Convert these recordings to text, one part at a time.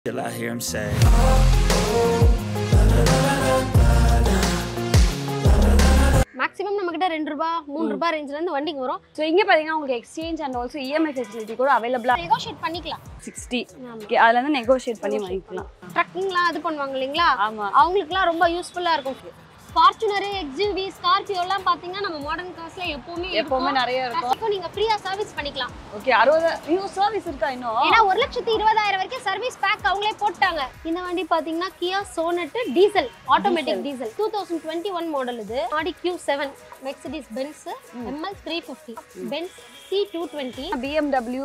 till I hear him say. Maximum நம்ம கிட்ட ரெண்டு ரூபா மூணு ரூபாய் ரேஞ்சில இருந்து வண்டிக்கு வரும் ஸோ இங்கே பார்த்தீங்கன்னா உங்களுக்கு exchange and also EMI facility கூட அவைலபிளாக நெகோஷியேட் பண்ணிக்கலாம் சிக்ஸ்டி ஓகே அதில் இருந்து நெகோஷியேட் பண்ணி வாங்கிக்கலாம் ட்ரக்கிங்லாம் இது பண்ணுவாங்க இல்லைங்களா ஆமா. அவங்களுக்குலாம் ரொம்ப யூஸ்ஃபுல்லா இருக்கும் ஃபார்ச்சுனர் எக்ஸிவி ஸ்கார்பியோலாம் பாத்தீங்கன்னா நம்ம மாடர்ன் கார்ஸ்ல எப்பவுமே எப்பவுமே இருக்கும். நிறைய இருக்கும் இப்போ நீங்க ஃப்ரீயா சர்வீஸ் பண்ணிக்கலாம் ஓகே அறுபது இன்னும் சர்வீஸ் இருக்கா இன்னும் ஏன்னா ஒரு லட்சத்தி இருபதாயிரம் வரைக்கும் சர்வீஸ் பேக் அவங்களே போட்டாங்க இந்த வண்டி பாத்தீங்கன்னா Kia Sonet diesel automatic diesel two thousand twenty one model இது Audi Q seven Mercedes Benz ML three fifty Benz C two twenty BMW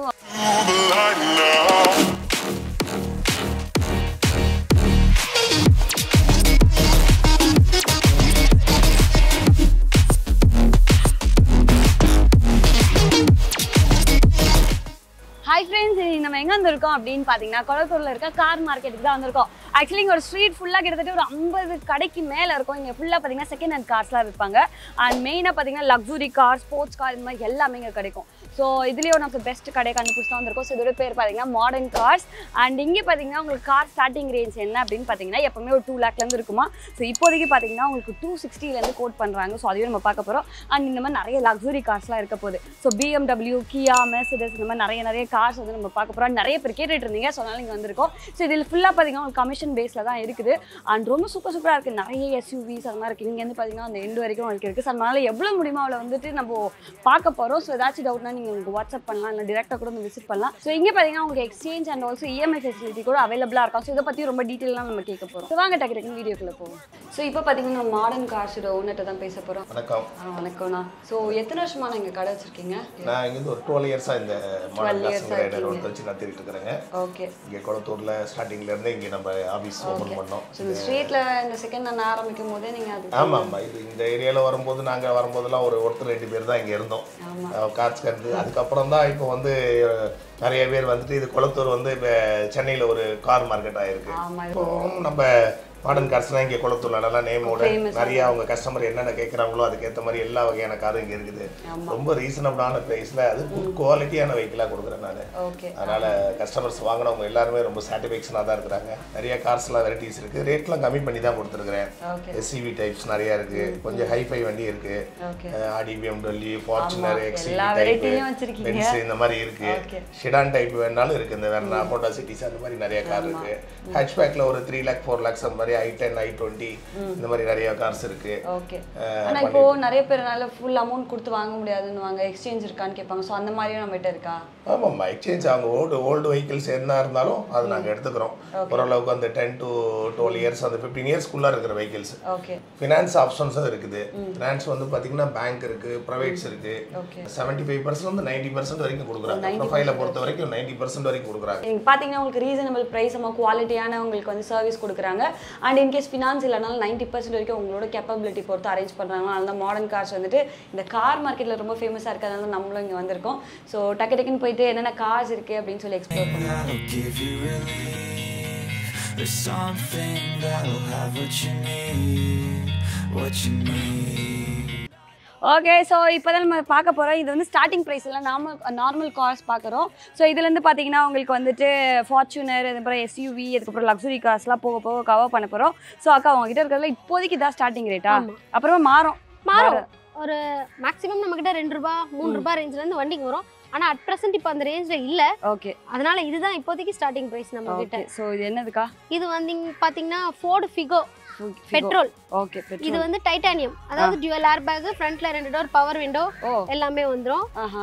hi friends நம்ம எங்க வந்திருக்கோம் அப்படின்னு பார்த்தீங்கன்னா கொளத்தூர்ல இருக்க கார் மார்க்கெட்டுக்கு தான் வந்திருக்கோம் ஆக்சுவலி இங்க ஒரு ஸ்ட்ரீட் ஃபுல்லாக கிட்டத்தட்ட ஒரு ஐம்பது கடைக்கு மேலே இருக்கும் இங்கே ஃபுல்லாக பார்த்தீங்கன்னா செகண்ட் ஹேண்ட் கார்ஸ்லாம் விற்பாங்க அண்ட் மெயினாக பார்த்தீங்கன்னா லக்ஸுரி கார் ஸ்போர்ட்ஸ் கார் இந்த மாதிரி எல்லாமே இங்கே கிடைக்கும் ஸோ இதுலேயே ஒன் ஆஃப் த பெஸ்ட் கடை கண்டுபிடிச்சு தான் வந்திருக்கும் ஸோ இதோட பேர் பார்த்தீங்கன்னா மாடர்ன் கார்ஸ் அண்ட் இங்கே பார்த்தீங்கன்னா உங்களுக்கு கார் ஸ்டார்டிங் ரேஞ்ச் என்ன அப்படின்னு பார்த்தீங்கன்னா எப்பவுமே ஒரு டூ லேக்லேருந்து இருக்குமா ஸோ இப்போதைக்கு பார்த்தீங்கன்னா உங்களுக்கு டூ சிக்ஸ்டிலேருந்து கோட் பண்ணுறாங்க ஸோ அதையும் நம்ம பார்க்க போகிறோம் அண்ட் இந்த மாதிரி நிறைய லக்ஸுரி கார்ஸ்லாம் இருக்க போகுது ஸோ பிஎம்டபிள்யூ கியா மெர்சிடஸ் இந்த மாதிரி நிறைய நிறைய கார்ஸ் வந்து நம்ம பார்க்க போகிறோம் நிறைய பேர் கேட்டுட்டு இருந்தீங்க ஸோ அதனால இங்கே வந்திருக்கோம் ஸோ இதில் ஃபுல்லாக பார்த்தீங்கன்னா உங்களுக்கு கமிஷன் பேஸில் தான் இருக்குது அண்ட் ரொம்ப சூப்பர் சூப்பராக இருக்குது நிறைய எஸ்யூவிஸ் அது மாதிரி இருக்குது இங்கே வந்து பார்த்தீங்கன்னா அந்த எண்டு வரைக்கும் உங்களுக்கு இருக்குது ஸோ அதனால எவ்வளோ முடியுமோ அவளை வந்துட்டு நம்ம பார்க்க போகிறோம் ஸோ ஏதாச்சும் டவுட்னா நீங்கள் உங்களுக்கு வாட்ஸ்அப் பண்ணலாம் இல்லை டேரெக்டாக கூட வந்து விசிட் பண்ணலாம் ஸோ இங்கே பார்த்தீங்கன்னா உங்களுக்கு exchange and also EMI facility கூட அவைலபிளாக இருக்கும் ஸோ இதை பற்றி ரொம்ப டீட்டெயிலாக நம்ம கேட்க போகிறோம் ஸோ வாங்க டக்கு டக்குன்னு வீடியோக்குள்ளே போவோம் ஸோ இப்போ பார்த்தீங்கன்னா நம்ம மாடர்ன் கார்ஸோட ஓனர்கிட்ட தான் பேச போகிறோம் வணக்கம் வணக்கம்ண்ணா ஸோ எத்தனை வருஷமா நான் இங்கே கடை வச்சிருக்கீங்க நான் இங்கேருந்து ஒரு டுவெல் இயர்ஸாக இந்த மாடல் 12 years கிளாஸ் ரைடர் இருக்கீங்க. ஒன்று வச்சு நடத்திட்டு இருக்கிறேங்க ஓகே இங்கே குளத்தூரில் ஸ்டார்டிங்லேருந்து இங்கே நம்ம ஆஃபீஸ் ஓப்பன் பண்ணோம் ஸோ இந்த ஸ்ட்ரீட்டில் இந்த செகண்ட் நான் ஆரம்பிக்கும் போதே நீங்கள் அது ஆமாம் ஆமாம் இது இந்த ஏரியாவில் வரும்போது நாங்கள் வரும்போதெல்லாம் ஒரு ஒருத்தர் ரெண்டு பேர் தான் இங்கே இருந்தோம் கார்ஸ் கண்டு அதுக்கப்புறம் தான் இப்போ வந்து அஹ், நிறைய பேர் வந்துட்டு இது குளத்தூர் வந்து இப்போ சென்னையில் ஒரு கார் மார்க்கெட் ஆயிருக்கு ஆமாம் இப்போ நம்ம மாடர்ன் கார்ஸ்லாம் இங்கே குளத்தூர்ல நல்லா நேமோட நிறைய அவங்க கஸ்டமர் என்னென்ன கேட்குறாங்களோ அதுக்கேற்ற மாதிரி எல்லா வகையான காரும் இங்கே இருக்குது ரொம்ப ரீசனபிளான ப்ரைஸில் அது குட் குவாலிட்டியான வெஹிக்கிளாக கொடுக்குறேன் நான் ஓகே அதனால கஸ்டமர்ஸ் வாங்கினவங்க எல்லாருமே ரொம்ப சாட்டிஸ்ஃபேக்ஷனாக தான் இருக்கிறாங்க நிறைய கார்ஸ்லாம் வெரைட்டிஸ் இருக்கு ரேட்லாம் கம்மி பண்ணி தான் கொடுத்துருக்குறேன் ஓகே எஸ்சிவி டைப்ஸ் நிறைய இருக்கு கொஞ்சம் ஹைஃபை வண்டி இருக்கு ஓகே ஆடி பிஎம்டபிள்யூ ஃபார்ச்சுனர் எக்ஸிவி எல்லா டைப் வெரைட்டிலையும் வச்சிருக்கீங்க பென்ஸ் இந்த மாதிரி இருக்கு Okay. ஷிடான் டைப் வேணாலும் இருக்கு இந்த வேற ஹோண்டா சிட்டிஸ் அந்த மாதிரி நிறைய கார் இருக்கு ஹேட்ச்பேக்ல ஒரு த்ரீ லேக் ஃபோர் லேக்ஸ் அந்த மாதிரி ஐ டென் ஐ டுவெண்ட்டி இந்த மாதிரி நிறைய கார்ஸ் இருக்கு ஓகே அஹ், ஆனா இப்போ நிறைய பேர்னால ஃபுல் அமௌண்ட் கொடுத்து வாங்க முடியாதுன்னு வாங்க எக்ஸ்சேஞ்ச் இருக்கான்னு கேட்பாங்க ஸோ அந்த மாதிரியும் நம்மகிட்ட இருக்கா ஆமாம்மா எக்ஸ்சேஞ்ச் அவங்க ஓல்டு ஓல்டு வெஹிக்கிள்ஸ் என்ன இருந்தாலும் அது நாங்கள் எடுத்துக்கிறோம் ஓரளவுக்கு அந்த டென் டு டுவெல் இயர்ஸ் அந்த ஃபிஃப்டீன் இயர்ஸ்க்குள்ளே இருக்கிற வெஹிக்கிள்ஸ் ஓகே ஃபினான்ஸ் ஆப்ஷன்ஸும் இருக்குது ஃபினான்ஸ் வந்து பார்த்தீங்கன்னா பேங்க் இருக்கு ப்ரைவேட்ஸ் இருக்கு ஓகே செவன்ட்டி ஃபைவ் பர்சன்ட் வந்து நைன்டி பர்சன்ட் வரைக்கும் கொடுக்குறாங்க ப்ரொஃபைலை பொறுத்த வரைக்கும் நைன்டி பர்சன்ட் வரைக்கும் கொடுக்குறாங்க நீங்க பாத்தீங்கன்னா உங்களுக்கு ரீசனபிள் ப்ரைஸ் நம்ம குவாலிட்டியான உங்களுக்கு வந்து சர்வீஸ் கொடுக்குறாங்க அண்ட் இன்கேஸ் ஃபினான்ஸ் இல்லைனாலும் நைன்டி பர்சன்ட் வரைக்கும் உங்களோட கேப்பபிலிட்டி பொறுத்து அரேஞ்ச் பண்ணுறாங்க அதனால மாடர்ன் கார்ஸ் வந்துட்டு இந்த கார் மார்க்கெட்டில் ரொம்ப ஃபேமஸாக இருக்கிறதுனால நம்மளும் இங்கே வந்திருக்கோம் ஸோ டக்கு டக்குன்னு போயிட்டு என்னென்ன கார்ஸ் இருக்குது அப்படின்னு சொல்லி எக்ஸ்ப்ளோர் பண்ணுவோம் That'll give you relief. There's something that'll have what you need, what you need. Okay so இப்போ தான் நம்ம பார்க்க போகிறோம் இது வந்து ஸ்டார்டிங் ப்ரைஸ் இல்லை நார்மல் நார்மல் கார்ஸ் பார்க்குறோம் ஸோ இதுலேருந்து பார்த்தீங்கன்னா உங்களுக்கு வந்துட்டு ஃபார்ச்சுனர் அதுக்கப்புறம் எஸ்யூவி அதுக்கப்புறம் லக்ஸுரி கார்ஸ்லாம் போக போக கவர் பண்ண போகிறோம் ஸோ அக்கா உங்ககிட்ட இருக்கிறதுல இப்போதைக்கு இதான் ஸ்டார்டிங் ரேட்டா அப்புறமா மாறும் மாறும் ஒரு மேக்ஸிமம் நம்ம கிட்ட ரெண்டு ரூபா மூணு ரூபாய் ரேஞ்சில இருந்து வண்டிக்கு வரும் ஆனா அட் பிரசன்ட் இப்போ அந்த ரேஞ்சில் இல்ல ஓகே அதனால இதுதான் இப்போதைக்கு ஸ்டார்டிங் பிரைஸ் நம்ம கிட்ட ஓகே ஸோ இது என்னதுக்கா இது வந்து பாத்தீங்கன்னா ஃபோர்டு ஃபிகோ பெட்ரோல் ஓகே இது வந்து டைட்டானியம் அதாவது டியூவல் ஏர் பேக் ஃப்ரண்ட்ல ரெண்டு டோர் பவர் விண்டோ ஓ எல்லாமே வந்துரும் ஆஹா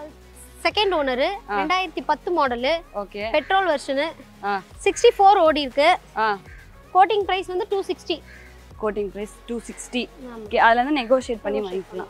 செகண்ட் ஓனரு ரெண்டாயிரத்தி பத்து மாடலு ஓகே பெட்ரோல் வெர்ஷனு ஆ சிக்ஸ்டி ஃபோர் ஓடி இருக்கு ஆ கோட்டிங் பிரைஸ் வந்து two sixty quoting price two sixty okay அதில் இருந்து நெகோஷியேட் பண்ணி வாங்கிக்கலாம்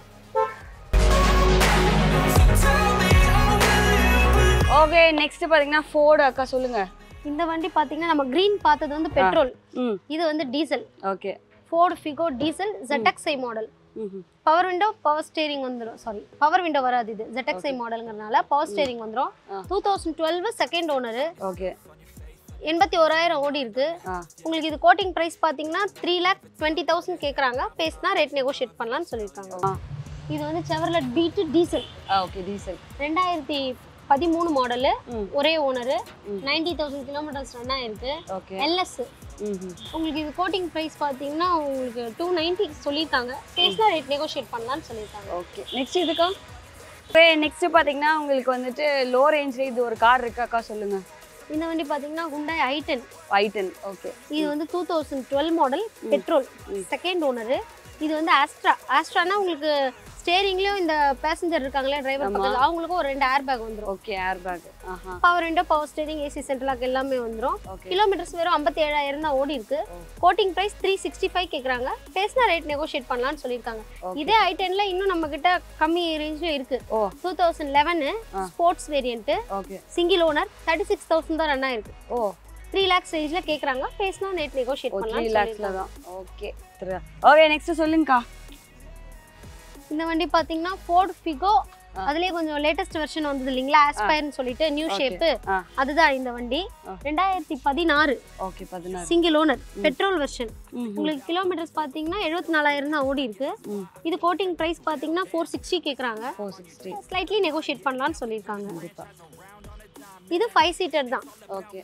ஓகே நெக்ஸ்ட் பார்த்தீங்கன்னா ஃபோர்டு அக்கா சொல்லுங்க இந்த வண்டி பாத்தீங்கன்னா நம்ம கிரீன் பார்த்தது வந்து பெட்ரோல் ம் இது வந்து diesel okay Ford Figo diesel ZXi model ம் பவர் விண்டோ பவர் ஸ்டேரிங் வந்துடும் சாரி பவர் விண்டோ வராது இது ZXi மாடலுங்கிறதுனால பவர் ஸ்டேரிங் வந்துடும் two thousand twelve second owner okay எண்பத்தி ஓராயிரம் ஓடி இருக்கு ஆ உங்களுக்கு இது கோட்டிங் ப்ரைஸ் பார்த்தீங்கன்னா த்ரீ லேக் டுவெண்ட்டி தௌசண்ட் கேட்குறாங்க பேசினா ரேட் நெகோஷியேட் பண்ணலாம்னு சொல்லியிருக்காங்க ஆ இது வந்து செவர்லெட் பீட்டு டீசல் ஆ ஓகே டீசல் ரெண்டாயிரத்தி பதிமூணு மாடலு ம். ஒரே ஓனரு ம். நைன்டி தௌசண்ட் கிலோமீட்டர்ஸ் ரன் ஆயிருக்கு ஓகே எல்எஸ் உங்களுக்கு இது கோட்டிங் ப்ரைஸ் பார்த்தீங்கன்னா உங்களுக்கு டூ நைன்ட்டி சொல்லியிருக்காங்க பேசினா ரேட் நெகோஷியேட் பண்ணலாம்னு சொல்லியிருக்காங்க ஓகே நெக்ஸ்ட் இதுக்கா நெக்ஸ்ட் பாத்தீங்கன்னா உங்களுக்கு வந்துட்டு லோ ரேஞ்ச்ல இது ஒரு கார் இருக்காக்கா சொல்லுங்க இந்த வண்டி பார்த்தீங்கன்னா Hyundai i ten i ten okay இது வந்து two thousand twelve model petrol second owner இது வந்து ஆஸ்ட்ரா ஆஸ்ட்ரானா உங்களுக்கு ஸ்டேரிங்லயும் இந்த பேசஞ்சர் இருக்காங்களே டிரைவர் பக்கத்தில் அவங்களுக்கும் ஒரு ரெண்டு ஏர் பேக் வந்துடும் ஓகே ஏர் பேக் ஆஹா power window power steering AC central lock எல்லாமே வந்துடும் ஓகே கிலோமீட்டர்ஸ் வெறும் ஐம்பத்தி ஏழாயிரம் தான் ஓடி இருக்கு quoting price three sixty five கேட்குறாங்க பேசினா ரேட் நெகோஷியேட் பண்ணலாம்னு சொல்லியிருக்காங்க Okay. இதே ஐ டென்ல இன்னும் நம்ம கிட்ட கம்மி ரேஞ்சும் இருக்கு ஓ two thousand eleven sports variant okay single owner thirty six thousand தான் ரன் ஆயிருக்கு ஓ த்ரீ லேக்ஸ் ரேஞ்சில் கேட்குறாங்க பேசினா ரேட் நெகோஷியேட் ஓ த்ரீ பண்ணலாம் லேக்ஸ்ல தான் ஓகே ஓகே நெக்ஸ்ட் சொல்லுங்கக்கா இந்த வண்டி பார்த்தீங்கன்னா ஃபோர்ட் ஃபிகோ அதுலயே கொஞ்சம் லேட்டஸ்ட் வெர்ஷன் வந்தது இல்லைங்களா ஆஸ்பயர்னு சொல்லிட்டு நியூ ஷேப்பு ஆ அதுதான் இந்த வண்டி ஆ. ரெண்டாயிரத்தி பதினாறு ஓகே பதினாறு சிங்கிள் ஓனர் பெட்ரோல் வெர்ஷன் ம் உங்களுக்கு கிலோமீட்டர்ஸ் பார்த்தீங்கன்னா எழுபத்தி நாலாயிரம் தான் ஓடி இருக்கு ம் இது கோட்டிங் ப்ரைஸ் பார்த்தீங்கன்னா ஃபோர் சிக்ஸ்டி கேட்குறாங்க ஃபோர் சிக்ஸ்டி ஸ்லைட்லி நெகோஷியேட் பண்ணலாம்னு சொல்லியிருக்காங்க கண்டிப்பா இது ஃபைவ் சீட்டர் தான் ஓகே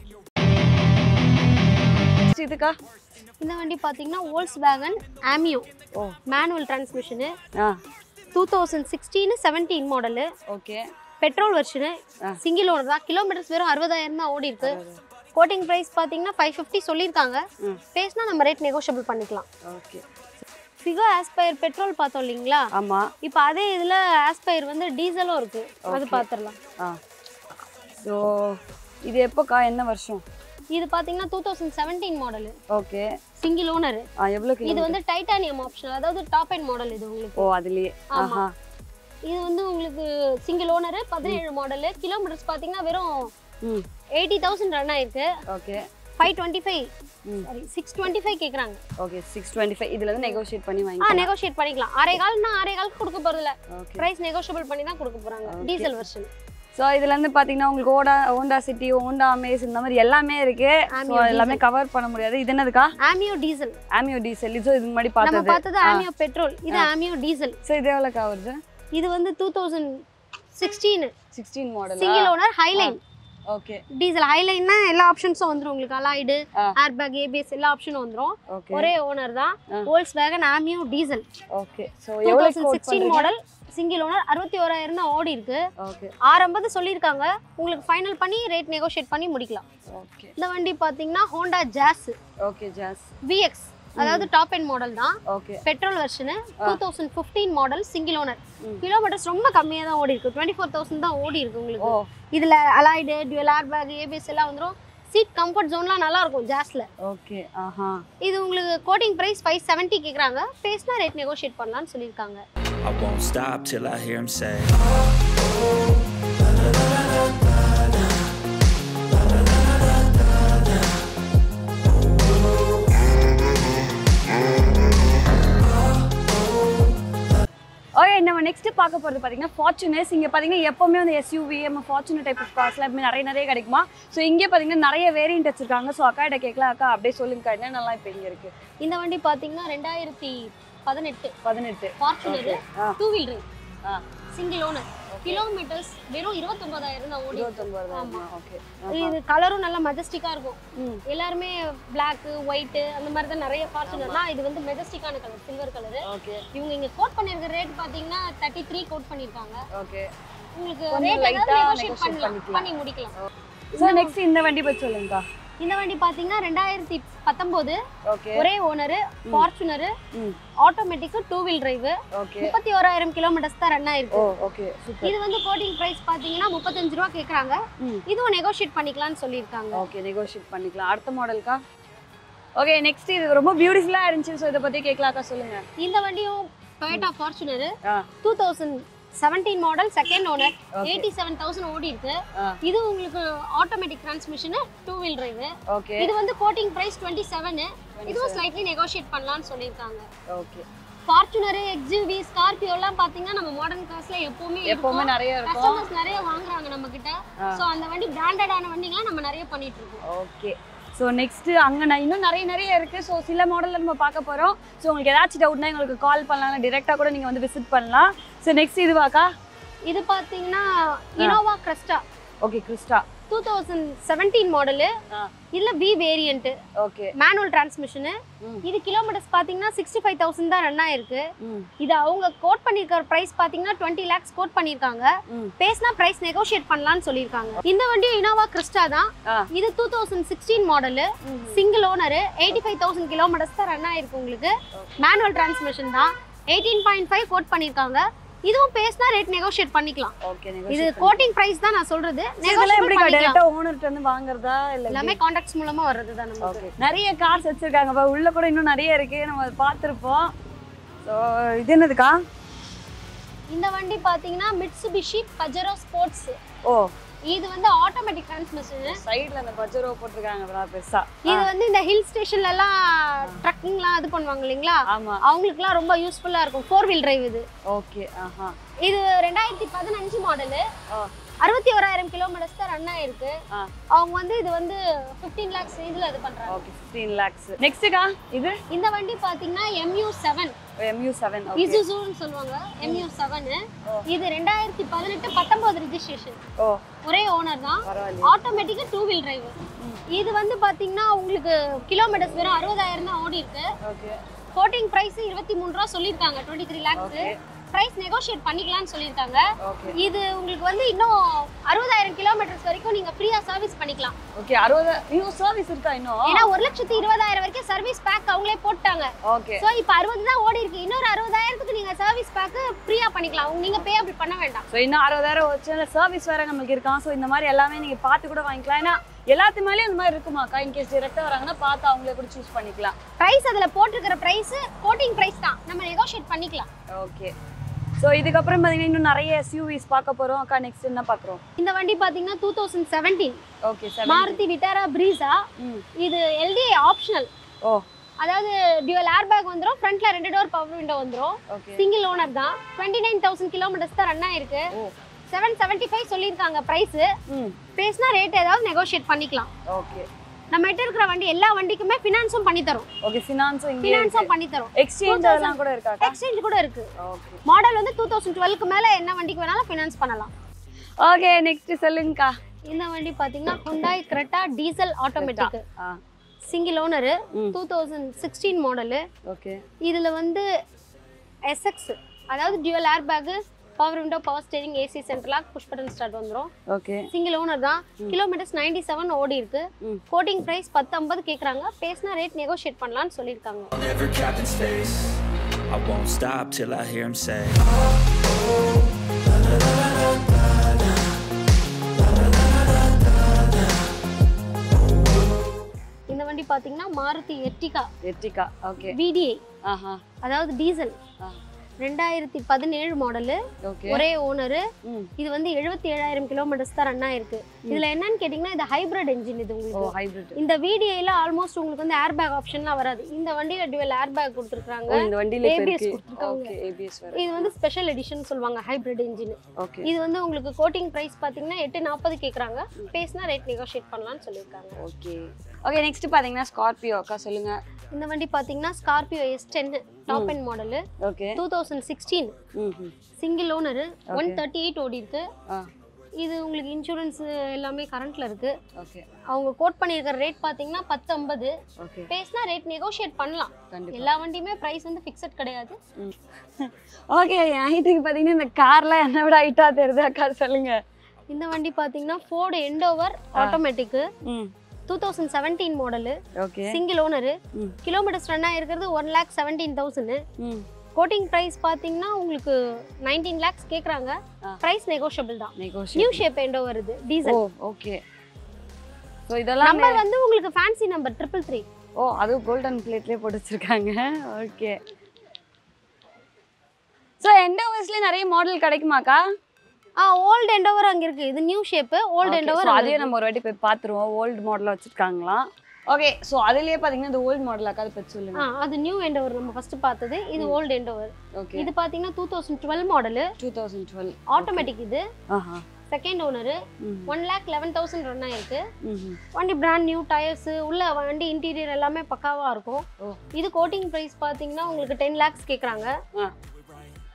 இதுக்கா இந்த வண்டி பார்த்தீங்கன்னா ஓல்ஸ் வேகன் ஆமியோ ஓ மேனுவல் டிரான்ஸ்மிஷனு ஆ two thousand sixteen seventeen model okay petrol version single owner தான் கிலோமீட்டர்ஸ் வெறும் அறுபதாயிரம் தான் ஓடி இருக்கு கோட்டிங் ப்ரைஸ் பார்த்தீங்கன்னா ஃபைவ் ஃபிஃப்டி சொல்லியிருக்காங்க ம். பேசினா நம்ம ரேட் நெகோஷியபிள் பண்ணிக்கலாம் ஓகே ஃபிகோ ஆஸ்பயர் பெட்ரோல் பார்த்தோம் இல்லைங்களா ஆமா இப்போ அதே இதில் ஆஸ்பயர் வந்து டீசலும் இருக்கு அது பார்த்துடலாம் ஆ ஸோ இது எப்போக்கா என்ன வருஷம் இது பார்த்தீங்கன்னா two thousand seventeen model okay single owner ஆ எவ்வளோ கிலோ இது வந்து டைட்டானியம் ஆப்ஷன் அதாவது டாப் அண்ட் மாடல் இது உங்களுக்கு ஓ அதுலயே ஆஹா இது வந்து உங்களுக்கு சிங்கிள் ஓனர் பதினேழு மாடலு கிலோமீட்டர்ஸ் பார்த்தீங்கன்னா வெறும் ம் எயிட்டி தௌசண்ட் ரன் ஆயிருக்கு ஓகே ஃபைவ் டுவெண்ட்டி ஃபைவ் ம். சாரி சிக்ஸ் டுவெண்ட்டி ஃபைவ் கேட்குறாங்க ஓகே சிக்ஸ் டுவெண்ட்டி ஃபைவ் இதுல இருந்து நெகோஷியேட் பண்ணி ஆ வாங்கி நெகோஷியேட் பண்ணிக்கலாம் ஆறே கால்னா ஆறே காலுக்கு கொடுக்க போகிறதில்ல ஓகே ப்ரைஸ் நெகோஷியபிள் பண்ணி தான் கொடுக்க போகிறாங்க டீசல் வெர்ஷன் ஸோ இதுல இருந்து பாத்தீங்கன்னா உங்களுக்கு ஓடா ஹோண்டா சிட்டி ஹோண்டா அமேஸ் இந்த மாதிரி எல்லாமே இருக்கு ஸோ எல்லாமே கவர் பண்ண முடியாது இது என்னதுக்கா ஆமியோ டீசல் ஆமியோ டீசல் இது இதுக்கு முன்னாடி நம்ம பார்த்தது பார்த்தது ஆமியோ பெட்ரோல் இது ஆமியோ டீசல் ஸோ இது எவ்வளோக்கா வருது இது வந்து two thousand sixteen sixteen model single owner highline okay diesel ஹைலைன்னா எல்லா ஆப்ஷன்ஸும் வந்துரும் உங்களுக்கு அலாய்டு ஆ. ஏர் பேக் ஏபிஎஸ் எல்லா ஆப்ஷனும் வந்துரும் ஓகே ஒரே ஓனர் தான் Volkswagen Ameo diesel okay so two எவ்வளோ thousand sixteen model single owner அறுபத்தி ஓராயிரம் தான் ஓடி இருக்கு ஓகே ஆரம்பது சொல்லியிருக்காங்க உங்களுக்கு ஃபைனல் பண்ணி ரேட் நெகோஷியேட் பண்ணி முடிக்கலாம் ஓகே இந்த வண்டி பார்த்தீங்கன்னா Honda Jazz okay Jazz VX அதாவது டாப் அண்ட் மாடல் தான் okay petrol version two thousand fifteen model single owner kilometres ரொம்ப கம்மியாக தான் ஓடி இருக்கு டுவெண்ட்டி ஃபோர் தௌசண்ட் தான் ஓடி இருக்கு உங்களுக்கு ஓ இதில் alloyed twelve air bag ABS எல்லாம் வந்துடும் சீட் கம்ஃபர்ட் ஜோன்லாம் நல்லா இருக்கும் ஜாஸ்ல ஓகே ஆஹா இது உங்களுக்கு கோட்டிங் ப்ரைஸ் ஃபைவ் செவன்ட்டி கேட்குறாங்க பேசினா ரேட் நெகோஷியேட் பண்ணலாம்னு சொல்லியிருக்காங்க I won't stop till I hear him say okay நம்ம நெக்ஸ்ட் பார்க்க போகிறது பார்த்தீங்கன்னா ஃபார்ச்சுனர்ஸ் இங்கே பார்த்தீங்கன்னா எப்போவுமே வந்து எஸ்யூவி நம்ம ஃபார்ச்சுனர் டைப் ஆஃப் கார்ஸ்லாம் எப்பவுமே நிறைய நிறைய கிடைக்குமா ஸோ இங்கே பார்த்தீங்கன்னா நிறைய வேரியன்ட் வச்சிருக்காங்க ஸோ அக்கா கிட்ட கேட்கலாம் அக்கா அப்படியே சொல்லுங்க என்ன நல்லா இப்போ இங்கே இருக்கு இந்த வண்டி பார்த்தீங்கன்னா ரெண்டாயிரத்தி பதினெட்டு பதினெட்டு ஃபார்ச்சுனர் ஆ. டூ வீல் டிரைவ் ஆ சிங்கிள் ஓனர் கிலோமீட்டர்ஸ் வெறும் இருபத்தொன்பதாயிரம் தான் ஓடி இருக்கு. இருபத்தொம்பது ஓகே இது கலரும் நல்லா மெஜஸ்டிக்காக இருக்கும் ம் எல்லாருமே பிளாக் ஒயிட்டு அந்த மாதிரி தான் நிறைய ஃபார்ச்சுனர்லாம் இது வந்து மெஜஸ்டிக்கான கலர் சில்வர் கலரு ஓகே இவங்க இங்க கோட் பண்ணிருக்க ரேட் பாத்தீங்கன்னா தேர்ட்டி த்ரீ கோட் பண்ணிருக்காங்க ஓகே உங்களுக்கு கொஞ்சம் ரேட் light ஆ ஏதாவது நெகோஷியேட் negotiate பண்ணலாம் பண்ணிக்கலாம். பண்ணி முடிக்கலாம் ஸோ நெக்ஸ்ட் இந்த வண்டி பற்றி சொல்லுங்கக்கா இந்த வண்டி பாத்தீங்கன்னா ரெண்டாயிரத்தி பத்தொன்பது ஓகே ஒரே ஓனரு ஃபார்ச்சுனரு ம் automatic two wheel drive okay முப்பத்தி ஓராயிரம் கிலோமீட்டர்ஸ் தான் ரன் ஓ ஆயிருக்கு ஓகே சூப்பர் இது வந்து கோட்டிங் பிரைஸ் பாத்தீங்கன்னா முப்பத்தஞ்சு ரூபா கேக்குறாங்க ம் இதுவும் நெகோஷியேட் பண்ணிக்கலாம்னு சொல்லியிருக்காங்க ஓகே நெகோஷியேட் பண்ணிக்கலாம் அடுத்த மாடலுக்கா ஓகே நெக்ஸ்ட் இது ரொம்ப பியூட்டிஃபுல்லாக இருந்துச்சு ஸோ இதை பற்றி கேட்கலாக்கா சொல்லுங்க இந்த வண்டியும் டொயோட்டா ஃபார்ச்சுனரு ஆ two thousand seventeen model second owner eighty seven thousand ஓடி இருக்கு ஆ. இது உங்களுக்கு automatic transmission two wheel drive okay இது வந்து கோட்டிங் பிரைஸ் டுவெண்ட்டி செவன் இதுவும் ஸ்லைட்லி நெகோஷியேட் பண்ணலாம்னு சொல்லியிருக்காங்க ஓகே ஃபார்ச்சுனர் எக்ஸிவி ஸ்கார்பியோ எல்லாம் பாத்தீங்கன்னா நம்ம மாடர்ன் கார்ஸ்ல எப்பவுமே எப்பவுமே நிறைய இருக்கும் கஸ்டமர்ஸ் நிறைய வாங்குறாங்க நம்ம கிட்ட சோ அந்த வண்டி பிராண்டடான வண்டிங்கலாம் நம்ம நிறைய பண்ணிட்டு இருக்கோம் ஓகே ஸோ நெக்ஸ்ட் அங்கே நான் இன்னும் நிறைய நிறைய இருக்குது ஸோ சில மாடலில் நம்ம பார்க்க போகிறோம் ஸோ உங்களுக்கு ஏதாச்சும் டவுட்னா எங்களுக்கு கால் பண்ணலாம் டிரெக்டாக கூட நீங்கள் வந்து விசிட் பண்ணலாம் ஸோ நெக்ஸ்ட் இதுவாக்கா இது பாத்தீங்கன்னா Innova Crysta okay Crysta two thousand seventeen model ஆ இதுல V variant okay manual transmission ம். இது கிலோமீட்டர்ஸ் பாத்தீங்கன்னா சிக்ஸ்டி ஃபைவ் தௌசண்ட் தான் ரன் ஆயிருக்கு ம் இது அவங்க கோட் பண்ணிருக்கிற பிரைஸ் பாத்தீங்கன்னா டுவெண்ட்டி லேக்ஸ் கோட் பண்ணிருக்காங்க ம் பேசினா பிரைஸ் நெகோஷியேட் பண்ணலாம்னு சொல்லியிருக்காங்க இந்த வண்டியும் இனோவா கிறிஸ்டா தான் ஆ இது two thousand sixteen model single owner eighty five thousand kilometres தான் ரன் ஆயிருக்கு உங்களுக்கு மேனுவல் டிரான்ஸ்மிஷன் தான் எயிட்டீன் பாயிண்ட் ஃபைவ் கோட் பண்ணியிருக்காங்க இதுவும் பேசினா ரேட் நெகோஷியேட் பண்ணிக்கலாம் ஓகே இது கோட்டிங் பிரைஸ் தான் நான் சொல்றது இதெல்லாம் எப்படி negotiable பண்ணிக்கலாம். டேரக்டா ஓனர்ட்ட இருந்து வாங்குறதா இல்ல எல்லாமே கான்டாக்ட்ஸ் மூலமா வர்றது தான் நமக்கு ஓகே நிறைய கார்ஸ் வச்சிருக்காங்க உள்ள கூட இன்னும் நிறைய இருக்கு நம்ம அதை பார்த்துருப்போம் ஸோ இது என்னதுக்கா இந்த வண்டி பாத்தீங்கன்னா மிட்சுபிஷி பஜரோ ஸ்போர்ட்ஸ் ஓ இது வந்து ஆட்டோமேட்டிக் டிரான்ஸ்மிஷன் சைடுல அந்த பஜரோ போட்டிருக்காங்க அவ்வளோ பெருசா இது வந்து இந்த ஹில் ஸ்டேஷன்ல எல்லாம் ட்ரக்கிங்லாம் இது பண்ணுவாங்க இல்லைங்களா ஆமா அவங்களுக்குலாம் ரொம்ப யூஸ்ஃபுல்லா இருக்கும் ஃபோர் வீல் டிரைவ் இது ஓகே ஆஹா இது ரெண்டாயிரத்தி பதினஞ்சு மாடலு ஓ அறுபத்தி ஓராயிரம் கிலோமீட்டர்ஸ் தான் ரன் ஆயிருக்கு ஆ அவங்க வந்து இது வந்து ஃபிஃப்டீன் லேக்ஸ் இதுல இது பண்றாங்க ஓகே ஃபிஃப்டீன் லேக்ஸ் நெக்ஸ்ட்டுக்கா இது இந்த வண்டி பாத்தீங்கன்னா MU seven MU seven okay இசுசுன்னு சொல்லுவாங்க எம்யூ செவன் இது ரெண்டாயிரத்தி பதினெட்டு பத்தொன்பது ரெஜிஸ்ட்ரேஷன் ஓ ஒரே ஓனர் தான் பரவாயில்லையே ஆட்டோமேட்டிக்கா டூ வீல் டிரைவ் இது வந்து பாத்தீங்கன்னா உங்களுக்கு கிலோமீட்டர்ஸ் வெறும் அறுபதாயிரம் தான் ஓடி இருக்கு ஓகே கோட்டிங் பிரைஸ் இருபத்தி மூணு ரூபா சொல்லியிருக்காங்க twenty three lakhs Okay. Price negotiate பண்ணிக்கலாம்னு சொல்லியிருக்காங்க ஓகே இது உங்களுக்கு வந்து இன்னும் அறுபதாயிரம் கிலோமீட்டர்ஸ் வரைக்கும் நீங்க ஃப்ரீயா சர்வீஸ் பண்ணிக்கலாம் ஓகே அறுபது இன்னும் சர்வீஸ் இருக்கா இன்னும் ஏன்னா ஒரு லட்சத்தி இருபதாயிரம் வரைக்கும் சர்வீஸ் பேக் அவங்களே போட்டாங்க ஓகே சோ இப்போ அறுபது தான் ஓடி இருக்கு இன்னொரு அறுபதாயிரத்துக்கு நீங்க சர்வீஸ் பேக் ஃப்ரீயா பண்ணிக்கலாம் உங்க- நீங்க பே அப்படி பண்ண வேண்டாம் ஸோ இன்னும் அறுபதாயிரம் வச்சு சர்வீஸ் வேற நம்மளுக்கு இருக்கான் ஸோ இந்த மாதிரி எல்லாமே நீங்க பார்த்து கூட வாங்கிக்கலாம் ஏன்னா எல்லாத்து மேலேயும் இந்த மாதிரி இருக்குமாக்கா இன்கேஸ் டிரெக்டாக வராங்கன்னா பார்த்து அவங்களே கூட சூஸ் பண்ணிக்கலாம் பிரைஸ் அதுல போட்டிருக்கிற பிரைஸ் கோட்டிங் பிரைஸ் தான் நம்ம நெகோஷியேட் பண்ணிக்கலாம் ஓகே ஸோ இதுக்கப்புறம் பார்த்தீங்கன்னா இன்னும் நிறைய எஸ்யூவிஸ் பார்க்க போறோம் அக்கா நெக்ஸ்ட் என்ன பார்க்குறோம் இந்த வண்டி பாத்தீங்கன்னா two thousand seventeen okay sir Maruti Vitara Brezza ம் இது எல்டிஏ ஆப்ஷனல் ஓ அதாவது டியூவல் ஏர் பேக் வந்துரும் ஃப்ரண்ட்ல ரெண்டு டோர் பவர் விண்டோ வந்துரும் ஓகே சிங்கிள் ஓனர் தான் டுவெண்ட்டி நைன் தௌசண்ட் கிலோமீட்டர்ஸ் தான் ரன் ஆயிருக்கு ஓ செவன் செவன்ட்டி ஃபைவ் சொல்லியிருக்காங்க ப்ரைஸ் ம் பேசினா ரேட் ஏதாவது நெகோஷியேட் பண்ணிக்கலாம் ஓகே நம்ம கிட்ட இருக்கிற வண்டி எல்லா வண்டிக்குமே ஃபினான்ஸும் பண்ணி தரோம் ஓகே ஃபினான்ஸும் இங்கே ஃபினான்ஸும் பண்ணி தரோம் எக்ஸ்சேஞ்ச் அதெல்லாம் கூட இருக்காக்கா எக்ஸ்சேஞ்ச் கூட இருக்கு ஓகே மாடல் வந்து டூ தௌசண்ட் டுவெல்க்கு மேல என்ன வண்டிக்கு வேணாலும் ஃபினான்ஸ் பண்ணலாம் ஓகே நெக்ஸ்ட் சொல்லுங்கக்கா இந்த வண்டி பாத்தீங்கன்னா ஹுண்டாய் கிரெட்டா டீசல் ஆட்டோமேட்டிக் ஆ சிங்கிள் ஓனரு ம். Two thousand sixteen model okay இதுல வந்து எஸ்எக்ஸ் அதாவது dual air bag power window power steering AC central lock push button start வந்துரும் ஓகே சிங்கிள் ஓனர் தான் கிலோமீட்டர்ஸ் நைன்டி செவன் ஓடி இருக்கு ம். கோட்டிங் பிரைஸ் பத்து ஐம்பது கேட்குறாங்க பேசினா ரேட் நெகோஷியேட் பண்ணலாம்னு சொல்லியிருக்காங்க I'll never cap in space. I won't stop till I hear him say. இந்த வண்டி பாத்தீங்கன்னா மாருதி எர்டிகா எட்டிக்கா ஓகே விடிஐ ஆஹா அதாவது டீசல் ஆ ரெண்டாயிரத்தி பதினேழு மாடலு ஓகே ஒரே ஓனரு ம் இது வந்து எழுபத்தி ஏழாயிரம் கிலோமீட்டர்ஸ் தான் ரன் ஆயிருக்கு இதுல என்னன்னு கேட்டிங்கன்னா இது ஹைபிரிட் என்ஜின் இது ஓ உங்களுக்கு ஹைபிரிட் இந்த விடிஐல ஆல்மோஸ்ட் உங்களுக்கு வந்து ஏர் பேக் ஆப்ஷன்லாம் வராது இந்த வண்டியில டுவெல் ஏர் பேக் கொடுத்துருக்காங்க ஓ இந்த வண்டியில இப்ப ABS இருக்கு கொடுத்திருக்காங்க. ஓகே ஏபிஎஸ் வேற இது வந்து ஸ்பெஷல் எடிஷன் சொல்லுவாங்க ஹைபிரிட் என்ஜின் ஓகே இது வந்து உங்களுக்கு கோட்டிங் பிரைஸ் பாத்தீங்கன்னா எட்டு நாற்பது கேக்குறாங்க பேசினா ரேட் நெகோஷியேட் பண்ணலாம்னு சொல்லியிருக்காங்க ஓகே ஓகே நெக்ஸ்ட் பாத்தீங்கன்னா ஸ்கார்பியோ அக்கா சொல்லுங்க இந்த வண்டி பாத்தீங்கன்னா Scorpio S ten top end model okay two thousand sixteen ம் ம் single owner one thirty eight ஓடி இருக்கு ஆ இது உங்களுக்கு இன்சூரன்ஸ் எல்லாமே கரண்ட்ல இருக்கு ஓகே அவங்க கோட் பண்ணியிருக்கிற ரேட் பாத்தீங்கன்னா பத்து ஐம்பது ஓகே பேசினா ரேட் நெகோஷியேட் பண்ணலாம் கண்டிப்பா எல்லா வண்டியுமே பிரைஸ் வந்து ஃபிக்ஸட் கிடையாது ஓகே என் ஹைட்டுக்கு பாத்தீங்கன்னா இந்த கார்லாம் என்ன விட ஹைட்டா தெரியுது அக்கா சொல்லுங்க இந்த வண்டி பாத்தீங்கன்னா ஃபோர்டு எண்டோவர் ஆட்டோமேட்டிக்கு ம் two thousand seventeen model okay single owner ம் கிலோமீட்டர்ஸ் ரன் ஆயிருக்கிறது ஒன் லேக் செவன்டீன் தௌசண்ட் ம் கோட்டிங் ப்ரைஸ் பார்த்தீங்கன்னா உங்களுக்கு நைன்டீன் லேக்ஸ் கேட்குறாங்க ஆ. ப்ரைஸ் நெகோஷியபிள் தான் நெகோஷியேட் நியூ ஷேப் எண்டோ வருது ஓ டீசல் ஓகே ஸோ இதெல்லாம் நம்பர் வந்து உங்களுக்கு ஃபேன்சி நம்பர் ட்ரிபிள் த்ரீ ஓ அதுவும் கோல்டன் பிளேட்லேயே போட்டு வச்சிருக்காங்க ஓகே ஸோ எண்டோவர்ஸ்லேயே நிறைய மாடல் கிடைக்குமாக்கா ஆ ஓல்டு எண்டோவர் அங்கே இருக்கு இது new shape old Okay, Endeavour so அதையும் நம்ம ஒரு வாட்டி போய் பார்த்துருவோம் ஓல்டு மாடலாக வச்சிருக்காங்களாம் ஓகே ஸோ அதுலயே பார்த்தீங்கன்னா இந்த ஓல்டு மாடலாக்கா அதை பற்றி ஆ சொல்லுங்க அது நியூ எண்டோவர் நம்ம ஃபர்ஸ்ட் பார்த்தது இது ஓல்டு எண்டோவர் ஓகே இது பார்த்தீங்கன்னா two thousand twelve model two thousand twelve automatic இது ஆஹா செகண்ட் ஓனரு ம் one lakh eleven thousand run ஆயிருக்கு ம் வண்டி பிராண்ட் நியூ டயர்ஸ் உள்ள வண்டி இன்டீரியர் எல்லாமே பக்காவா இருக்கும் ஓ இது கோட்டிங் ப்ரைஸ் பார்த்தீங்கன்னா உங்களுக்கு டென் லேக்ஸ் கேட்குறாங்க ஆ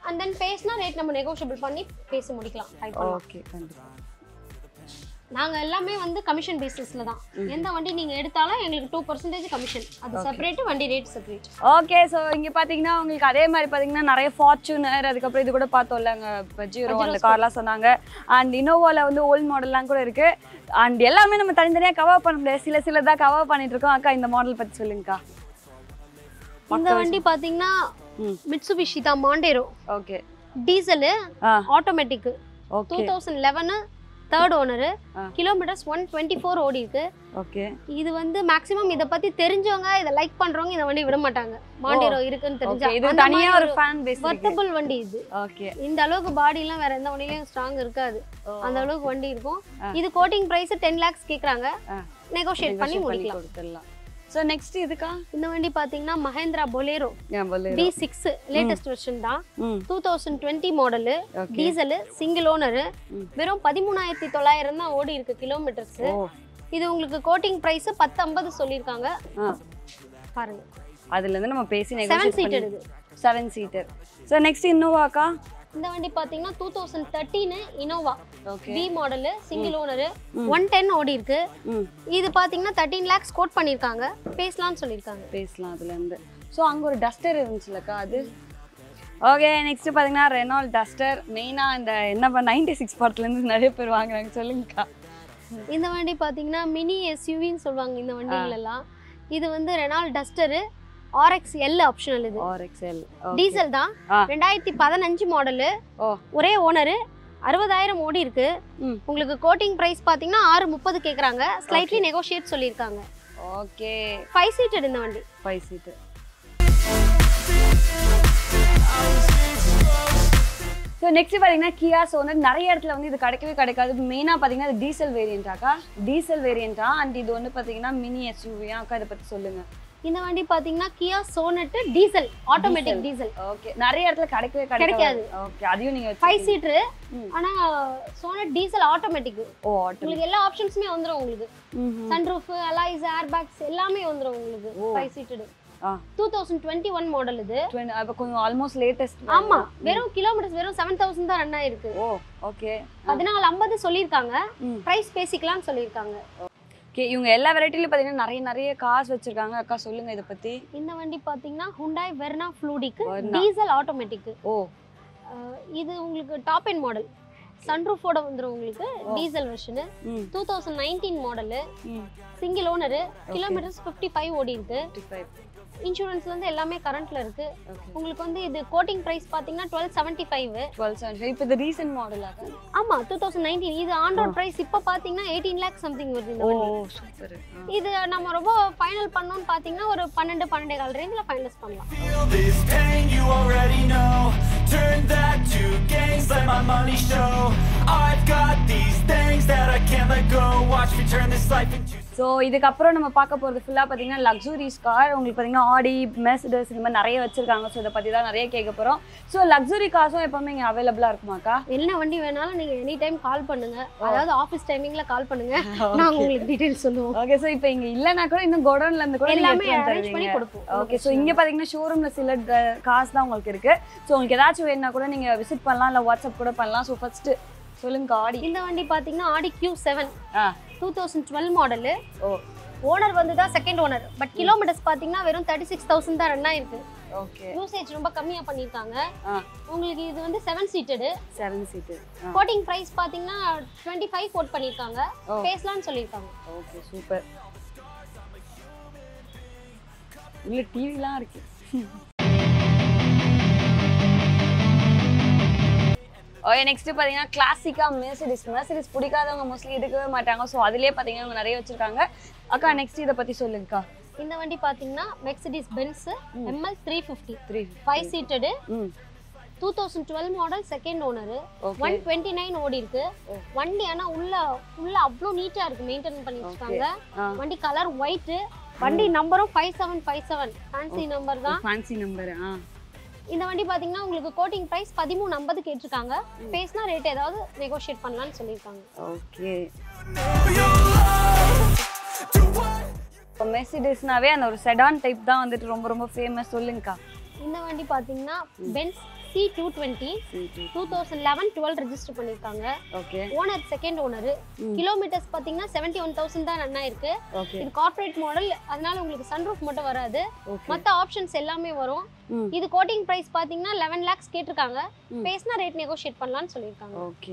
அண்ட் தென் பேசினா ரேட் நம்ம நெகோஷியபிள் பண்ணி பேசி முடிக்கலாம் try பண்ணலாம். ஓகே கண்டிப்பா நாங்க எல்லாமே வந்து கமிஷன் பேசிஸ்ல தான் எந்த வண்டி நீங்க எடுத்தாலும் எங்களுக்கு டூ பர்சன்டேஜ் கமிஷன் அது செப்பரேட் வண்டி ரேட் செப்பரேட் ஓகே ஸோ இங்க பாத்தீங்கன்னா உங்களுக்கு அதே மாதிரி பாத்தீங்கன்னா நிறைய ஃபார்ச்சுனர் அதுக்கப்புறம் இது கூட பார்த்தோம்ல அங்கே ஜீரோ அந்த கார்லாம் சொன்னாங்க அண்ட் இனோவால வந்து ஓல்ட் மாடல்லாம் கூட இருக்கு அண்ட் எல்லாமே நம்ம தனித்தனியா கவர் பண்ண முடியாது சில சில தான் கவர் பண்ணிட்டு இருக்கோம் அக்கா இந்த மாடல் பத்தி சொல்லுங்கக்கா இந்த வண்டி பாத்தீங்கன்னா ம். மிட்சுபிஷி தான் மாண்டேரோ ஓகே டீசலு ஆ automatic two okay thousand eleven third owner ஆ. கிலோமீட்டர்ஸ் ஒன் டுவெண்ட்டி ஃபோர் ஓடி இருக்கு ஓகே இது வந்து மேக்ஸிமம் இதை பத்தி தெரிஞ்சவங்க இதை லைக் பண்றவங்க இந்த வண்டி விட மாட்டாங்க மாண்டேரோ இருக்குன்னு தெரிஞ்சா ஓகே இது அந்த தனியா மாதிரி ஒரு ஃபேன் பேஸ் இருக்கு வர்த்தபிள் வண்டி இது ஓகே இந்த அளவுக்கு பாடி எல்லாம் வேற எந்த வண்டியிலயும் ஸ்ட்ராங் இருக்காது ஓ. அந்த அளவுக்கு வண்டி இருக்கும் ஆ. இது கோட்டிங் பிரைஸ் டென் லேக்ஸ் கேக்குறாங்க ஆ. நெகோஷியேட் பண்ணி முடிக்கலாம் கொடுத்துடலாம் ஸோ நெக்ஸ்ட் இதுக்கா இந்த வண்டி பாத்தீங்கன்னா மஹேந்திரா பொலேரோ ஏன் bolero. B six latest version தான் ம் two thousand twenty model okay diesel single owner ம். வெறும் பதிமூணாயிரத்தி தொள்ளாயிரம் தான் ஓடி இருக்கு கிலோமீட்டர்ஸ் ஓ இது உங்களுக்கு கோட்டிங் பிரைஸ் பத்து ஐம்பது சொல்லியிருக்காங்க ஆ பாருங்க அதுல இருந்து நம்ம பேசி செவன் நெகோஷியேட் சீட்டர் பண்ணி இது செவன் சீட்டர் ஸோ நெக்ஸ்ட் இன்னோவாக்கா இந்த வண்டி பாத்தீங்கன்னா two thousand thirteen Innova okay B model single owner one ten ஓடி இருக்கு ம் இது பாத்தீங்கன்னா தேர்ட்டீன் லேக்ஸ் கோட் பண்ணியிருக்காங்க பேசலாம்னு சொல்லியிருக்காங்க பேசலாம் அதுல இருந்து ஸோ அங்க ஒரு டஸ்டர் இருந்துச்சுலக்கா அது ஓகே நெக்ஸ்ட் பாத்தீங்கன்னா ரெனால்ட் டஸ்டர் மெயினா இந்த என்ன நைன்டி சிக்ஸ் இருந்து நிறைய பேர் வாங்குறாங்க சொல்லுங்கக்கா இந்த வண்டி பாத்தீங்கன்னா மினி எஸ்யூவின்னு சொல்லுவாங்க இந்த வண்டிகள் எல்லாம் இது வந்து Renault Duster RX L optional இது ஆர்எக்ஸ்எல் டீசல் தான் ஆ. ரெண்டாயிரத்தி பதினஞ்சு மாடலு ஓ ஒரே ஓனரு அறுபதாயிரம் ஓடி இருக்கு ம். உங்களுக்கு கோட்டிங் பிரைஸ் பாத்தீங்கன்னா ஆறு முப்பது கேக்குறாங்க ஸ்லைட்லி நெகோஷியேட் சொல்லியிருக்காங்க ஓகே ஃபைவ் சீட்டட் இந்த வண்டி ஃபைவ் சீட்டர் ஸோ நெக்ஸ்ட் பார்த்தீங்கன்னா கியா சோனர் நிறைய இடத்துல வந்து இது கிடைக்கவே கிடைக்காது மெயினாக பார்த்தீங்கன்னா இது டீசல் வேரியண்ட்டாக்கா டீசல் வேரியண்ட்டா அண்ட் இது வந்து பார்த்தீங்கன்னா மினி எஸ்யூவியா அக்கா இதை பற்றி சொல்லுங்க இந்த வண்டி பாத்தீங்கன்னா Kia Sonet diesel automatic diesel okay நிறைய இடத்துல கிடைக்கவே கிடைக்காது. கிடைக்காது ஓகே அதையும் நீங்க ஃபைவ் வச்சிருக்கீங்க. சீட்டரு ம். ஆனா சோனட் டீசல் ஆட்டோமேட்டிக் ஓ ஆட்டோ உங்களுக்கு எல்லா ஆப்ஷன்ஸுமே வந்துரும் உங்களுக்கு சன்ரூஃப் அலாய்ஸ் ஏர் பேக்ஸ் எல்லாமே வந்துரும் உங்களுக்கு ஓ. ஃபைவ் சீட்டடு ஆ two thousand twenty one model இது அப்போ கொஞ்சம் ஆல்மோஸ்ட் லேட்டஸ்ட் ஆமா வெறும் கிலோமீட்டர்ஸ் வெறும் செவன் தௌசண்ட் தான் ரன் ஆயிருக்கு ஓ ஓகே பதினாலு ஐம்பது சொல்லியிருக்காங்க ம். பிரைஸ் பேசிக்கலாம்னு சொல்லியிருக்காங்க ஓகே இவங்க எல்லா வெரைட்டிலையும் பார்த்தீங்கன்னா நிறைய நிறைய காசு வச்சிருக்காங்க அக்கா சொல்லுங்க இதை பத்தி இந்த வண்டி பாத்தீங்கன்னா Hyundai Verna fluidic Verna. Diesel automatic ஓ இது உங்களுக்கு டாப் எண்ட் மாடல் சன்ரூஃபோட வந்துரும் உங்களுக்கு டீசல் வெர்ஷனு ம் டூ தௌசண்ட் நைன்டீன் மாடலு ம் single owner kilometres fifty five ஓடி இருக்கு ஃபிஃப்டி ஃபைவ் இன்சூரன்ஸ்ல இருந்து எல்லாமே கரண்ட்ல இருக்கு ஓகே உங்களுக்கு வந்து இது கோட்டிங் பிரைஸ் பாத்தீங்கன்னா twelve seventy five twelve seventy five இப்போ இது ரீசன்ட் மாடலாக ஆமா டூ தௌசண்ட் நைன்டீன் இது ஆன் ரோட் பிரைஸ் இப்போ பாத்தீங்கன்னா எயிட்டீன் லேக் சம்திங் வருது இந்த ஓ வண்டி சூப்பர் இது நம்ம ரொம்ப ஃபைனல் பண்ணோம்னு பாத்தீங்கன்னா ஒரு பன்னெண்டு பன்னெண்டே கால் ரேஞ்சில் ஃபைனலைஸ் பண்ணலாம் Feel this pain, you already know. Turn that to gains, let my money show. I've got these things that I can't let go. Watch me turn this life into. So இதுக்கப்புறம் நம்ம பார்க்க போகிறது ஃபுல்லாக பார்த்தீங்கன்னா luxuries car உங்களுக்கு பார்த்தீங்கன்னா ஆடி Mercedes இந்த மாதிரி நிறைய வச்சிருக்காங்க ஸோ இதை பற்றி தான் நிறைய கேட்க போகிறோம் ஸோ லக்ஸுரி கார்ஸும் எப்பவுமே இங்கே அவைலபிளாக இருக்குமாக்கா என்ன வண்டி வேணாலும் நீங்க எனி டைம் கால் பண்ணுங்க அதாவது ஆஃபீஸ் டைமிங்ல கால் பண்ணுங்க நாங்க உங்களுக்கு டீடைல்ஸ் சொல்லுவோம் ஓகே ஸோ இப்போ இங்கே இல்லைனா கூட இன்னும் கோடவுன்ல இருந்து கூட எல்லாமே எல்லாமே arrange பண்ணி கொடுப்போம். ஓகே ஸோ இங்கே பார்த்தீங்கன்னா ஷோரூமில் சில காசு தான் உங்களுக்கு இருக்கு ஸோ உங்களுக்கு ஏதாச்சும் வேணும்னா கூட நீங்கள் விசிட் பண்ணலாம் இல்லை வாட்ஸ்அப் கூட பண்ணலாம் ஸோ ஃபர்ஸ்ட் சொல்லுங்க ஆடி இந்த வண்டி பாத்தீங்கன்னா ஆடி கியூ செவன் ஆ டூ தௌசண்ட் டுவெல் மாடலு ஓ ஓனர் வந்து தான் செகண்ட் ஓனர் பட் கிலோமீட்டர்ஸ் பாத்தீங்கன்னா வெறும் தேர்ட்டி சிக்ஸ் தௌசண்ட் தான் ரன் ஆயிருக்கு ஓகே யூசேஜ் ரொம்ப கம்மியா பண்ணியிருக்காங்க ஆ உங்களுக்கு இது வந்து செவன் சீட்டடு செவன் சீட்டு ஆ கோட்டிங் பிரைஸ் பாத்தீங்கன்னா டுவெண்ட்டி ஃபைவ் கோட் பண்ணியிருக்காங்க ஓ. பேசலாம்னு சொல்லியிருக்காங்க ஓகே சூப்பர் உள்ள டிவிலாம் இருக்கு ஓகே நெக்ஸ்ட் பார்த்தீங்கன்னா கிளாசிக்காக மெர்சிடிஸ் மெர்சிடிஸ் பிடிக்காதவங்க மோஸ்ட்லி எடுக்கவே மாட்டாங்க ஸோ அதுலேயே பார்த்தீங்கன்னா அவங்க நிறைய வச்சிருக்காங்க அக்கா நெக்ஸ்ட் இதை பற்றி சொல்லுங்கக்கா இந்த வண்டி பாத்தீங்கன்னா Mercedes Benz ML three fifty three five seated ம் two thousand twelve model second owner okay one twenty nine ஓடி இருக்கு வண்டி ஆனா உள்ள உள்ள அவ்வளோ நீட்டா இருக்கு மெயின்டைன் பண்ணி வச்சிருக்காங்க ஆ வண்டி கலர் ஒயிட் வண்டி நம்பரும் five seven five seven fancy number தான் ஃபேன்சி நம்பர் ஆ இந்த வண்டி பாத்தீங்கன்னா உங்களுக்கு கோட்டிங் பிரைஸ் பதிமூணு ஐம்பது கேட்டிருக்காங்க பேசினா ரேட் ஏதாவது நெகோஷியேட் பண்ணலாம்னு சொல்லியிருக்காங்க okay Know your love. Do what? இப்போ மெர்சிடிஸ்னாவே அந்த ஒரு செடான் டைப் தான் வந்துட்டு ரொம்ப ரொம்ப ஃபேமஸ் சொல்லுங்கக்கா இந்த வண்டி பாத்தீங்கன்னா Benz C two twenty two thousand eleven twelve register பண்ணியிருக்காங்க okay owner second owner kilometres பார்த்தீங்கன்னா செவன்ட்டி ஒன் தௌசண்ட் தான் ரன் ஆயிருக்கு ஓகே இது கார்ப்பரேட் மாடல் அதனால உங்களுக்கு சன்ரூஃப் மட்டும் வராது ஓகே மற்ற ஆப்ஷன்ஸ் எல்லாமே வரும் ம். இது கோட்டிங் பிரைஸ் பார்த்தீங்கன்னா லெவன் லேக்ஸ் கேட்டிருக்காங்க ம். பேசினா ரேட் நெகோஷியேட் பண்ணலாம்னு சொல்லியிருக்காங்க ஓகே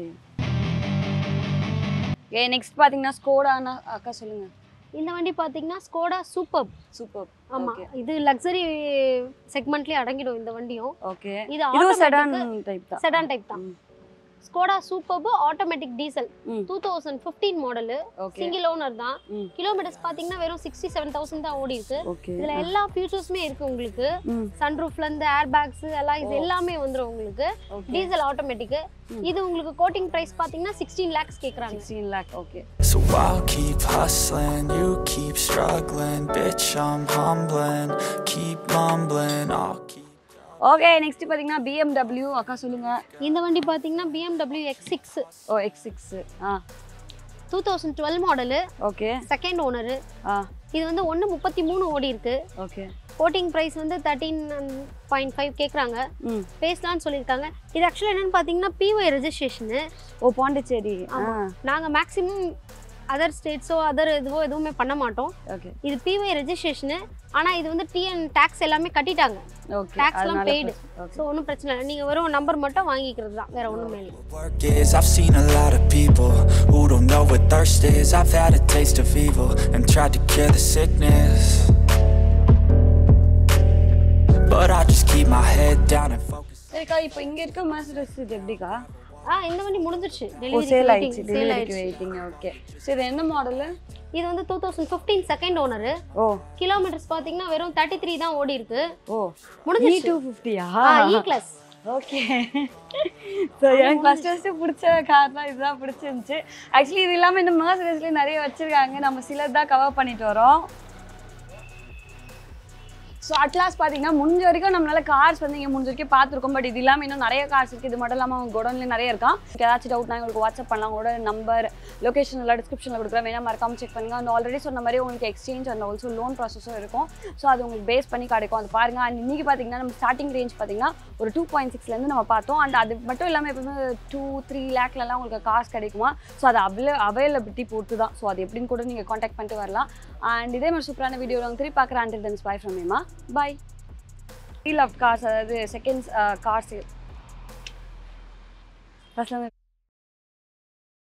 ஏ நெக்ஸ்ட் பாத்தீங்கன்னா ஸ்கோடானா அக்கா சொல்லுங்க இந்த வண்டி பார்த்தீங்கன்னா ஸ்கோடா சூப்பர் சூப்பர் ஆமா இது லக்ஸரி செக்மெண்ட்லயே அடங்கிடும் இந்த வண்டியும் ஓகே இது இதுவும் செடான் automatic டைப் தான் செடான் டைப் தான் ம். ஸ்கோடா சூப்பர்பு ஆட்டோமேட்டிக் டீசல் ம். Two thousand fifteen model okay single owner தான் ம். கிலோமீட்டர்ஸ் பார்த்தீங்கன்னா வெறும் சிக்ஸ்டி செவன் தௌசண்ட் தான் ஓடி இருக்கு ஓகே இதுல எல்லா ஃபியூச்சர்ஸுமே இருக்கு உங்களுக்கு ம் சன்ரூஃப்ல இருந்து ஏர் பேக்ஸ் எல்லாம் இது எல்லாமே வந்துரும் உங்களுக்கு ஓகே டீசல் ஆட்டோமேட்டிக் இது உங்களுக்கு கோட்டிங் பிரைஸ் பாத்தீங்கன்னா சிக்ஸ்டீன் லேக்ஸ் கேக்குறாங்க 16 lakh okay So I'll keep hustling, you keep struggling. Bitch, I'm humbling. Keep mumbling, I'll keep. Okay next பாத்தீங்கன்னா BMW அக்கா சொல்லுங்க இந்த வண்டி பாத்தீங்கன்னா BMW எக்ஸ் சிக்ஸ் ஓ X6 ஆ two thousand twelve model okay second owner ஆ இது வந்து ஒன்று முப்பத்தி மூணு ஓடி இருக்கு ஓகே கோட்டிங் ப்ரைஸ் வந்து தேர்ட்டீன் பாயிண்ட் ஃபைவ் கேட்குறாங்க ம் பேசலாம்னு சொல்லியிருக்காங்க இது ஆக்சுவலாக என்னென்னு பார்த்தீங்கன்னா பிஒய் ரெஜிஸ்ட்ரேஷனு ஓ பாண்டிச்சேரி ஆ நாங்கள் மேக்ஸிமம் அதர் ஸ்டேட்ஸோ அதர் இதுவோ எதுவுமே பண்ண மாட்டோம் ஓகே இது பிஒய் ரெஜிஸ்ட்ரேஷனு ஆனால் இது வந்து டிஎன் டேக்ஸ் எல்லாமே கட்டிட்டாங்க ஓகே டேக்ஸ்லாம் பெய்டு ஓகே ஸோ ஒன்றும் பிரச்சனை இல்லை நீங்கள் வெறும் நம்பர் மட்டும் வாங்கிக்கிறது தான் வேற ஒன்றுமே இல்லை Work is, I've seen a lot of people who don't know what thirst is. I've had a taste of evil and tried to cure the sickness. But I just keep my head down and focus. சரிக்கா இப்போ இங்க இருக்க Mercedes இது எப்படிக்கா ஆ இந்த வண்டி முடிஞ்சிருச்சு ஓ sale ஆயிடுச்சு சேல் டெலிவரிக்கு ஆயிடுச்சு வெயிட்டிங் ஓகே ஸோ இது என்ன மாடலு இது வந்து two thousand fifteen second owner ஓ கிலோமீட்டர்ஸ் பார்த்தீங்கன்னா வெறும் தேர்ட்டி த்ரீ தான் ஓடி இருக்கு ஓ முடிஞ்சிருச்சு. டூ ஃபிஃப்டியா இ கிளாஸ் ஓகே ஸோ எனக்கு ஃபஸ்ட்டு ஃபஸ்ட்டு பிடிச்ச கார் தான் இதுதான் பிடிச்சிருந்துச்சு ஆக்சுவலி இது இல்லாமல் இந்த மர்சடஸ்லேயே நிறைய வச்சுருக்காங்க நம்ம சிலர் தான் கவர் பண்ணிட்டு வரோம் ஸோ அட்லாஸ் பார்த்தீங்கன்னா முடிஞ்ச வரைக்கும் நம்மளால கார்ஸ் வந்து இங்கே முடிஞ்ச வரைக்கும் பார்த்துருக்கோம் பட் இது இல்லாமல் இன்னும் நிறைய கார்ஸ் இருக்குது இது மட்டும் இல்லாமல் அவங்க குடோன்லேயே நிறைய இருக்கான் உங்களுக்கு ஏதாச்சும் டவுட்னா உங்களுக்கு வாட்ஸ்அப் பண்ணலாம் உங்களோட நம்பர் லொகேஷன் எல்லாம் டிஸ்கிரிப்ஷனில் கொடுக்குறேன் வேணா மறக்காம செக் பண்ணுங்க அந்த ஆல்ரெடி சொன்ன மாதிரி உங்களுக்கு எக்ஸ்சேஞ்ச் அண்ட் ஆல்சோ லோன் ப்ராசஸும் இருக்கும் ஸோ அது உங்களுக்கு பேஸ் பண்ணி கிடைக்கும் அது பாருங்க அண்ட் இன்னைக்கு பார்த்தீங்கன்னா நம்ம ஸ்டார்டிங் ரேஞ்ச் பார்த்தீங்கன்னா ஒரு டூ பாயிண்ட் சிக்ஸ்லேருந்து நம்ம பார்த்தோம் அண்ட் அது மட்டும் இல்லாமல் எப்பவுமே டூ த்ரீ லேக்லலாம் உங்களுக்கு காசு கிடைக்குமா ஸோ அது அவைல அவைலபிலிட்டி பொறுத்து தான் ஸோ அது எப்படின்னு கூட நீங்கள் காண்டாக்ட் பண்ணிட்டு வரலாம் அண்ட் இதே மாதிரி சூப்பரான வீடியோ நாங்கள் திருப்பி பார்க்குறேன் அண்டில் தென்ஸ் பை ஃப்ரம் மேமா பை ரீல் ஆஃப் கார்ஸ் அதாவது செகண்ட்ஸ் கார்ஸ் ஃபர்ஸ்ட்ல